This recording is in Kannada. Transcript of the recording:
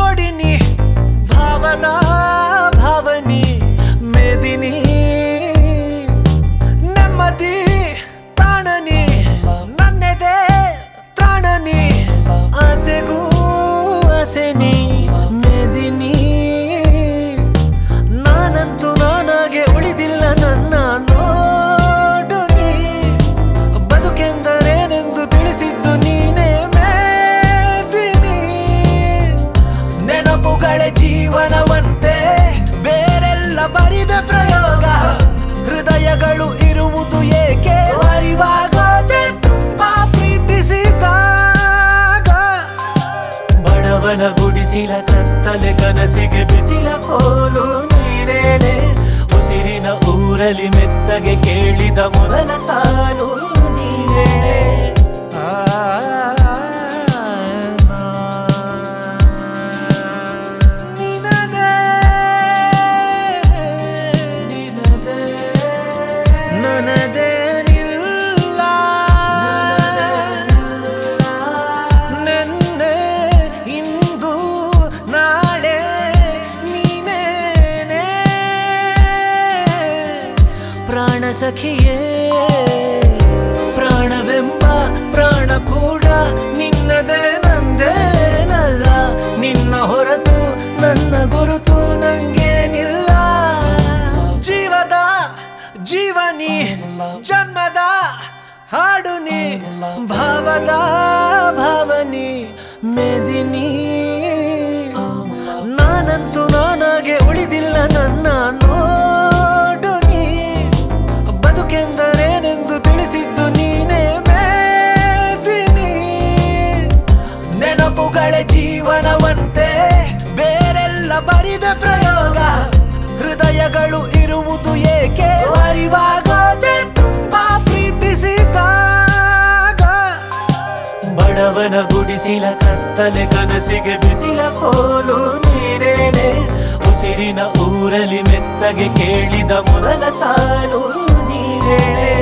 ಜೋಡಿನಿ ಭಾವನ ಭಾವನಿ ಮೇದಿನಿ ನೆಮ್ಮದಿ ತಾಣನಿ ನನ್ನೆದೆ ತ್ರಾಣನಿ ಆಸೆಗೂ ಆಸೆನಿ ಮೇದಿನಿ ನಾನಂತೂ ನಾನಾಗೆ ಉಳಿದಿಲ್ಲ ನನ್ನ ನೋಡು ನೀ ಬದುಕೆಂದರೇನೆಂದು ತಿಳಿಸಿದ್ದು ನೀನೇ ಮೇದಿನಿ ನೆನಪುಗಳ ಜೀವನವಂತೆ ಬೇರೆಲ್ಲ ಬರಿದ ಪ್ರಯೋಗ ಹೃದಯಗಳು ಇರುವುದು ಏಕೆ ಅರಿವಾಗೋದೆ ತುಂಬಾ ಪ್ರೀತಿಸಿದಾಗ ಬಡವನ ಗುಡಿಸಿಲ ಕತ್ತಲೆ ಕನಸಿಗೆ ಬಿಸಿಲ ಕೋಲು ನೀನೇನೆ ಉಸಿರಿನ ಊರಲಿ ಮೆತ್ತಗೆ ಕೇಳಿದ ಮೊದಲ ಸಾಲು ನೀನೇನೆ ಆ, ನಿನದೇ, ನಿನದೇ, ನನ್ನದೇನಿಲ್ಲ ನೆನ್ನೆ ಇಂದು ನಾಳೆ ನೀನೇನೆ ಪ್ರಾಣ ಸಖಿಯೇ ಪ್ರಾಣವೆಂಬ ಪ್ರಾಣ ಕೂಡ ನಿನ್ನದೇ ನಂದೇನಲ್ಲ ನಿನ್ನ ಹೊರತು ನನ್ನ ಗುರುತು ನಂಗೇನಿಲ್ಲ ಜೀವದ ಜೀವನಿ ಜನ್ಮದ ಹಾಡು ನೀ ಭಾವದ ಭಾವನಿ ಮೇದಿನಿ ನಾನಂತೂ ನಾನಾಗೆ ಉಳಿದಿಲ್ಲ ನನ್ನ ನೋಡು ನೀ ಬದುಕೆಂದರೇನೆಂದು ತಿಳಿಸಿದ್ದು ನೀನೇ ಮೇದಿನಿ ನೆನಪುಗಳ ಜೀವನವಂತೆ ಬೇರೆಲ್ಲ ಬರಿದ ಪ್ರಯೋಗ ಹೃದಯಗಳು ಇರುವುದು ಏಕೆ ಅರಿವಾಗೋದೆ ತುಂಬಾ ಪ್ರೀತಿಸಿದಾಗ ಬಡವನ ಗುಡಿಸಿಲ ಕತ್ತಲೆ ಕನಸಿಗೆ ಬಿಸಿಲ ಕೋಲು ನೀನೇನೆ ಉಸಿರಿನ ಊರಲಿ ಮೆತ್ತಗೆ ಕೇಳಿದ ಮೊದಲ ಸಾಲು ನೀನೇನೆ